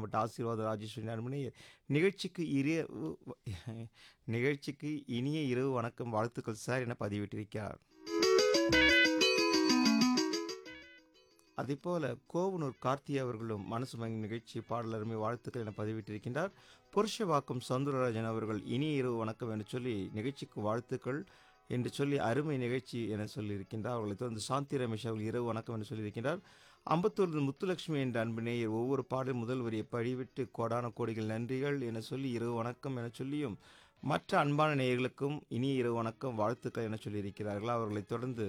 மாவட்ட ஆசீர்வாத ராஜேஸ்வரி நண்பனையர் நிகழ்ச்சிக்கு இரவு நிகழ்ச்சிக்கு இனிய இரவு வணக்கம் வாழ்த்துக்கள் சார் என பதிவிட்டிருக்கிறார் அதேபோல கோவனூர் கார்த்தி அவர்களும் மனசு மயங்கும் நிகழ்ச்சி பாடலருமை வாழ்த்துக்கள் என பதிவிட்டிருக்கின்றார் புருஷவாக்கம் சவுந்தரராஜன் அவர்கள் இனிய இரவு வணக்கம் என சொல்லி நிகழ்ச்சிக்கு வாழ்த்துக்கள் என்று சொல்லி அருமை நிகழ்ச்சி என சொல்லியிருக்கின்றார் அவர்களை தொடர்ந்து சாந்தி ரமேஷ் அவர்கள் இரவு வணக்கம் என்று சொல்லியிருக்கின்றார் அம்பத்தூர் முத்துலட்சுமி என்ற அன்பு நேயர் ஒவ்வொரு பாடல் முதல் வரியை படிவிட்டு கோடான கோடிகள் நன்றிகள் என சொல்லி இரவு வணக்கம் என சொல்லியும் மற்ற அன்பான நேயர்களுக்கும் இனிய இரவு வணக்கம் வாழ்த்துக்கள் என சொல்லியிருக்கிறார்கள் அவர்களைத் தொடர்ந்து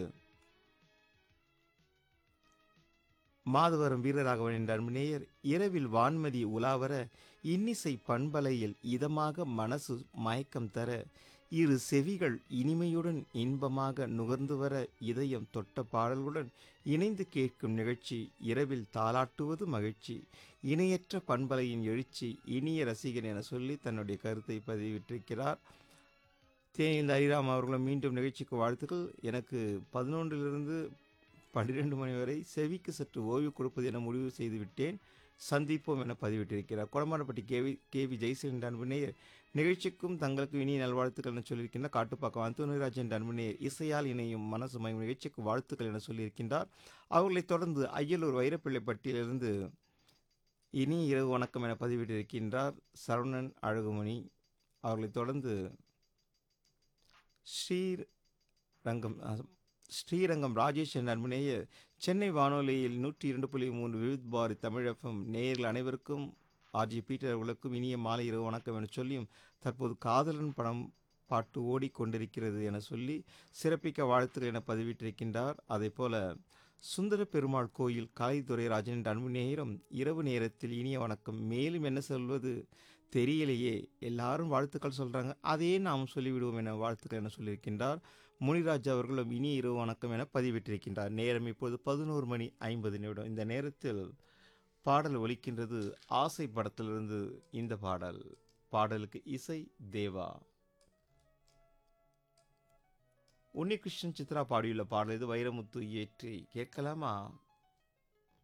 மாதவரம் வீரராகவன் என்ற அன்பு நேயர் இரவில் வான்மதி உலாவர இன்னிசை பண்பலையில் இதமாக மனசு மயக்கம் தர இரு செவிகள் இனிமையுடன் இன்பமாக நுகர்ந்து வர இதயம் தொட்ட பாடல்களுடன் இணைந்து கேட்கும் நிகழ்ச்சி இரவில் தாளாட்டுவது மகிழ்ச்சி இணையற்ற பண்பலையின் எழுச்சி இனிய ரசிகன் என சொல்லி தன்னுடைய கருத்தை பதிவிட்டிருக்கிறார் தேனில் ஹரிராம் அவர்களும் மீண்டும் நிகழ்ச்சிக்கு வாழ்த்துக்கள் எனக்கு பதினொன்றிலிருந்து பன்னிரெண்டு மணி வரை செவிக்கு சற்று ஓய்வு கொடுப்பது என முடிவு செய்து விட்டேன் சந்திப்போம் என பதிவிட்டிருக்கிறார் கொடமானப்பட்டி கேவி கேவி ஜெய்சன் அன்புநேயர் நிகழ்ச்சிக்கும் தங்களுக்கு இனிய நல்வாழ்த்துக்கள் என சொல்லியிருக்கின்ற காட்டுப்பாக்கம் அந்தோனிராஜன் அன்புநேயர் இசையால் இணையும் மனசு மயம் நிகழ்ச்சிக்கு வாழ்த்துக்கள் என சொல்லியிருக்கின்றார் அவர்களைத் தொடர்ந்து அய்யலூர் வைரப்பிள்ளைப்பட்டியிலிருந்து இனி இரவு வணக்கம் என பதிவிட்டிருக்கின்றார் சரவணன் அழகுமணி அவர்களைத் தொடர்ந்து ஸ்ரீரங்கம் ஸ்ரீரங்கம் ராஜேஷ் என்ற அன்புநேய சென்னை வானொலியில் நூற்றி இரண்டு புள்ளி மூன்று விவித் பாரதி தமிழகம் நேயர்கள் அனைவருக்கும் ஆர்ஜி பீட்டர் அவர்களுக்கும் இனிய மாலை இரவு வணக்கம் என சொல்லியும் தற்போது காதலன் படம் பாட்டு ஓடிக்கொண்டிருக்கிறது என சொல்லி சிறப்பிக்க வாழ்த்துக்கள் என பதிவிட்டிருக்கின்றார் அதே போல சுந்தர பெருமாள் கோயில் கலைத்துறை ராஜன் என்ற அன்பு நேரம் இரவு நேரத்தில் இனிய வணக்கம் மேலும் என்ன சொல்வது தெரியலையே எல்லாரும் வாழ்த்துக்கள் சொல்கிறாங்க அதையே நாம் சொல்லிவிடுவோம் என வாழ்த்துக்கள் என சொல்லியிருக்கின்றார் முனிராஜ் அவர்களும் இனி இரவு வணக்கம் என பதிவிட்டிருக்கின்றார் நேரம் இப்போது பதினோரு மணி ஐம்பது நிமிடம் இந்த நேரத்தில் பாடல் ஒலிக்கின்றது ஆசை படத்திலிருந்து இந்த பாடல் பாடலுக்கு இசை தேவா உன்னிகிருஷ்ணன் சித்ரா பாடியுள்ள பாடல் இது வைரமுத்து இயற்றி கேட்கலாமா